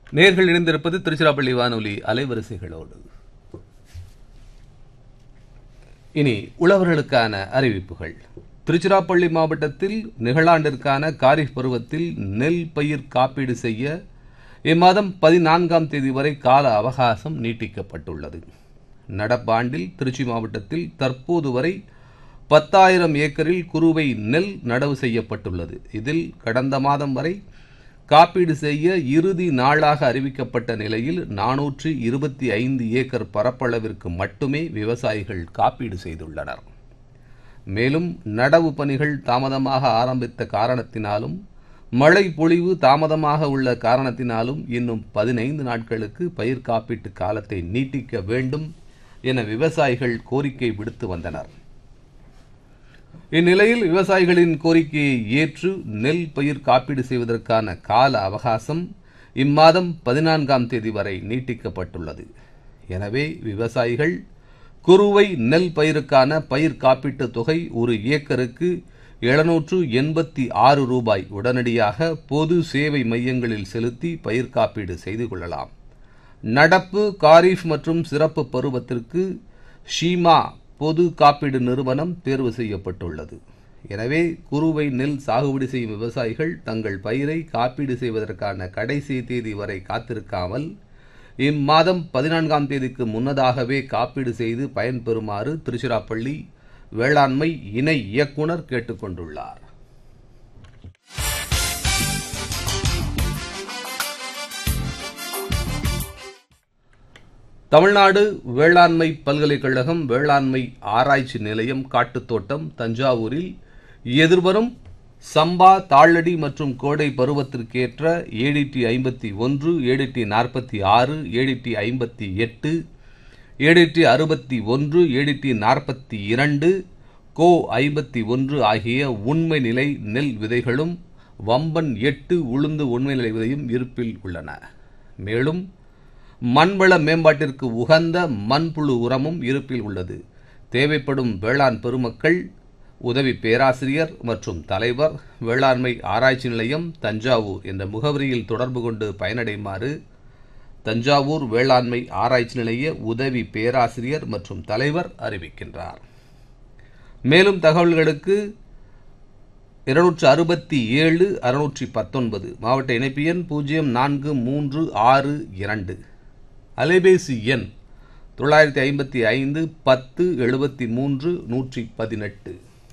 நேர்கள் இணைந்திருப்பது திருச்சிராப்பள்ளி வானொலி அலைவரிசைகளோடு இனி உழவர்களுக்கான அறிவிப்புகள் திருச்சிராப்பள்ளி மாவட்டத்தில் நிகழாண்டிற்கான காரிஃப் பருவத்தில் நெல் பயிர் காப்பீடு செய்ய இம்மாதம் பதினான்காம் தேதி வரை கால அவகாசம் நீட்டிக்கப்பட்டுள்ளது நடப்பாண்டில் திருச்சி மாவட்டத்தில் தற்போது வரை பத்தாயிரம் ஏக்கரில் குறுவை நெல் நடவு செய்யப்பட்டுள்ளது இதில் கடந்த மாதம் வரை காப்பீடு செய்ய இறுதி நாளாக அறிவிக்கப்பட்ட நிலையில் நானூற்று இருபத்தி ஐந்து ஏக்கர் பரப்பளவிற்கு மட்டுமே விவசாயிகள் காப்பீடு செய்துள்ளனர் மேலும் நடவு பணிகள் தாமதமாக ஆரம்பித்த காரணத்தினாலும் மழை பொழிவு தாமதமாக உள்ள காரணத்தினாலும் இன்னும் பதினைந்து நாட்களுக்கு பயிர் காப்பீட்டு காலத்தை நீட்டிக்க வேண்டும் என விவசாயிகள் கோரிக்கை விடுத்து வந்தனர் இந்நிலையில் விவசாயிகளின் கோரிக்கையை ஏற்று நெல் பயிர் காப்பீடு செய்வதற்கான கால அவகாசம் இம்மாதம் பதினான்காம் தேதி வரை நீட்டிக்கப்பட்டுள்ளது எனவே விவசாயிகள் குறுவை நெல் பயிருக்கான பயிர் காப்பீட்டுத் தொகை ஒரு ஏக்கருக்கு எழுநூற்று எண்பத்தி ஆறு ரூபாய் உடனடியாக பொது சேவை மையங்களில் செலுத்தி பயிர் காப்பீடு செய்து கொள்ளலாம் நடப்பு காரிஃப் மற்றும் சிறப்பு பருவத்திற்கு ஷீமா பொது காப்பீடு நிறுவனம் தேர்வு செய்யப்பட்டுள்ளது எனவே குறுவை நெல் சாகுபடி செய்யும் விவசாயிகள் தங்கள் பயிரை காப்பீடு செய்வதற்கான கடைசி தேதி வரை காத்திருக்காமல் இம்மாதம் பதினான்காம் தேதிக்கு முன்னதாகவே காப்பீடு செய்து பயன்பெறுமாறு திருச்சிராப்பள்ளி வேளாண்மை இணை இயக்குனர் கேட்டுக்கொண்டுள்ளார் தமிழ்நாடு வேளாண்மை பல்கலைக்கழகம் வேளாண்மை ஆராய்ச்சி நிலையம் காட்டுத்தோட்டம் தஞ்சாவூரில் எதிர்வரும் சம்பா தாளடி மற்றும் கோடை பருவத்திற்கேற்ற ஏடிடி ஐம்பத்தி ஒன்று ஏடிடி நாற்பத்தி ஆறு ஏடிடி ஐம்பத்தி எட்டு ஏடிடி அறுபத்தி ஒன்று ஏடிடி நாற்பத்தி இரண்டு கோ ஐம்பத்தி ஒன்று ஆகிய உண்மை நிலை நெல் விதைகளும் வம்பன் எட்டு உளுந்து உண்மை நிலை விதையும் இருப்பில் உள்ளன மேலும் மண்வள மேம்பாட்டிற்கு உகந்த மண்புழு உரமும் இருப்பில் உள்ளது தேவைப்படும் வேளாண் பெருமக்கள் உதவி பேராசிரியர் மற்றும் தலைவர் வேளாண்மை ஆராய்ச்சி நிலையம் தஞ்சாவூர் என்ற முகவரியில் தொடர்பு கொண்டு பயனடையுமாறு தஞ்சாவூர் வேளாண்மை ஆராய்ச்சி நிலைய உதவி பேராசிரியர் மற்றும் தலைவர் அறிவிக்கின்றார் மேலும் தகவல்களுக்கு இருநூற்று அறுபத்தி ஏழு அறுநூற்றி பத்தொன்பது மாவட்ட இணைப்பு எண் பூஜ்ஜியம் நான்கு மூன்று ஆறு இரண்டு அலைபேசி எண் தொள்ளாயிரத்தி ஐம்பத்தி ஐந்து பத்து எழுபத்தி மூன்று நூற்றி பதினெட்டு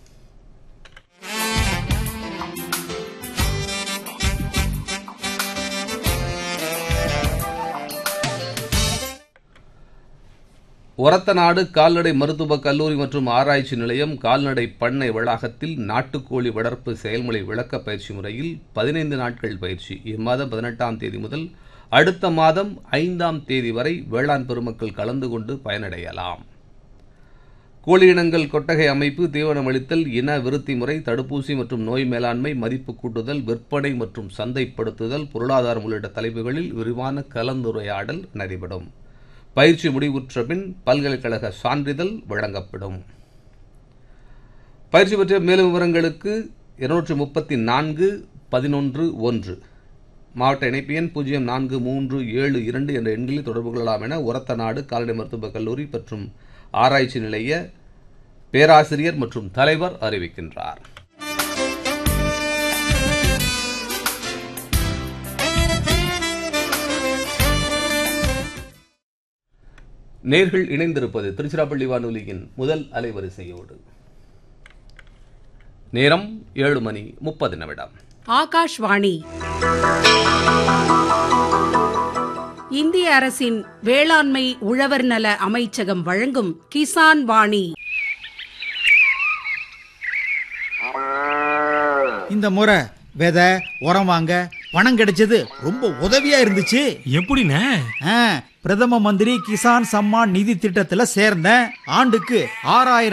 ஒரத்தநாடு கால்நடை மருத்துவக் கல்லூரி மற்றும் ஆராய்ச்சி நிலையம் கால்நடை பண்ணை வளாகத்தில் நாட்டுக்கோழி வளர்ப்பு செயல்முறை விளக்க பயிற்சி முறையில் பதினைந்து நாட்கள் பயிற்சி இம்மாதம் பதினெட்டாம் தேதி முதல் அடுத்த மாதம் ஐந்தாம் தேதி வரை வேளாண் பெருமக்கள் கலந்து கொண்டு பயனடையலாம் கோழி இனங்கள் கொட்டகை அமைப்பு தீவனம் அளித்தல் இன விருத்தி முறை தடுப்பூசி மற்றும் நோய் மேலாண்மை மதிப்பு கூட்டுதல் விற்பனை மற்றும் சந்தைப்படுத்துதல் பொருளாதாரம் உள்ளிட்ட தலைப்புகளில் விரிவான கலந்துரையாடல் நடைபெறும் பயிற்சி முடிவுற்ற பின் பல்கலைக்கழக சான்றிதழ் வழங்கப்படும் பயிற்சி பற்றிய மேலும் விவரங்களுக்கு இருநூற்றி முப்பத்தி நான்கு பதினொன்று ஒன்று மாவட்ட இணைப்பு எண் பூஜ்ஜியம் நான்கு மூன்று ஏழு இரண்டு என்ற எண்களில் தொடர்பு கொள்ளலாம் என உரத்த நாடு கால்நடை மருத்துவக் கல்லூரி மற்றும் ஆராய்ச்சி நிலைய பேராசிரியர் மற்றும் தலைவர் அறிவிக்கின்றார் நேர்கள் இணைந்திருப்பது திருச்சிராப்பள்ளி வானொலியின் முதல் அலைவரிசையோடு நேரம் ஏழு மணி முப்பது நிமிடம் ஆகாஷ்வாணி இந்திய அரசின் வேளாண்மை உழவர் நல அமைச்சகம் வழங்கும் கிசான் வாணி இந்த முறை விதை உரம் வாங்க பணம் கிடைச்சது ரொம்ப உதவியா இருந்துச்சு எப்படிண்ணே ஆ, பிரதம மந்திரி கிசான் சம்மான் நிதி திட்டத்துல சேர்ந்தேன் ஆண்டுக்கு ஆறாயிரம்